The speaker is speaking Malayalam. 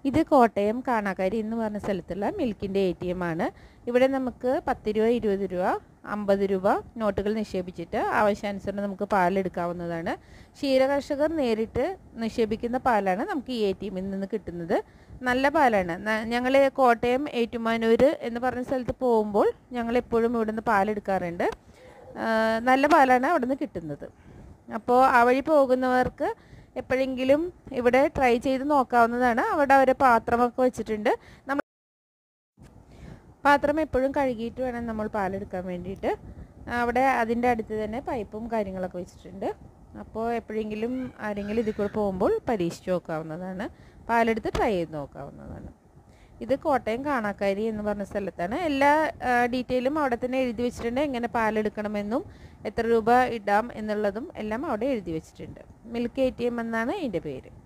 ഇത് കോട്ടയം കാണാക്കാരി എന്ന് പറഞ്ഞ സ്ഥലത്തുള്ള മിൽക്കിൻ്റെ എ ടി എം ആണ് ഇവിടെ നമുക്ക് പത്ത് രൂപ ഇരുപത് രൂപ അമ്പത് രൂപ നോട്ടുകൾ നിക്ഷേപിച്ചിട്ട് ആവശ്യാനുസരണം നമുക്ക് പാലെടുക്കാവുന്നതാണ് ക്ഷീര കർഷകർ നേരിട്ട് നിക്ഷേപിക്കുന്ന പാലാണ് നമുക്ക് ഈ എ ടി എമ്മിൽ നിന്ന് കിട്ടുന്നത് നല്ല പാലാണ് ഞങ്ങൾ കോട്ടയം ഏറ്റുമാനൂർ എന്ന് പറഞ്ഞ സ്ഥലത്ത് പോകുമ്പോൾ ഞങ്ങൾ എപ്പോഴും ഇവിടുന്ന് പാലെടുക്കാറുണ്ട് ആ, നല്ല പാലാണ് അവിടെ നിന്ന് കിട്ടുന്നത് അപ്പോൾ ആ വഴി പോകുന്നവർക്ക് എപ്പോഴെങ്കിലും ഇവിടെ ട്രൈ ചെയ്ത് നോക്കാവുന്നതാണ് അവിടെ അവരെ പാത്രമൊക്കെ വെച്ചിട്ടുണ്ട് നമ്മൾ പാത്രം എപ്പോഴും കഴുകിയിട്ട് വേണം നമ്മൾ പാലെടുക്കാൻ വേണ്ടിയിട്ട് അവിടെ അതിൻ്റെ അടുത്ത് തന്നെ പൈപ്പും കാര്യങ്ങളൊക്കെ വെച്ചിട്ടുണ്ട് അപ്പോൾ എപ്പോഴെങ്കിലും ആരെങ്കിലും ഇതിൽ കൂടെ പോകുമ്പോൾ പരീക്ഷിച്ച് നോക്കാവുന്നതാണ് പാലെടുത്ത് ട്രൈ ചെയ്ത് നോക്കാവുന്നതാണ് ഇത് കോട്ടയം കാണാക്കാരി എന്ന് പറഞ്ഞ സ്ഥലത്താണ് എല്ലാ ഡീറ്റെയിലും അവിടെ തന്നെ എഴുതി വെച്ചിട്ടുണ്ട് എങ്ങനെ പാലെടുക്കണമെന്നും എത്ര രൂപ ഇടാം എന്നുള്ളതും എല്ലാം അവിടെ എഴുതി വെച്ചിട്ടുണ്ട് മിൽക്ക് എ ടി എം എന്നാണ് ഇതിൻ്റെ പേര്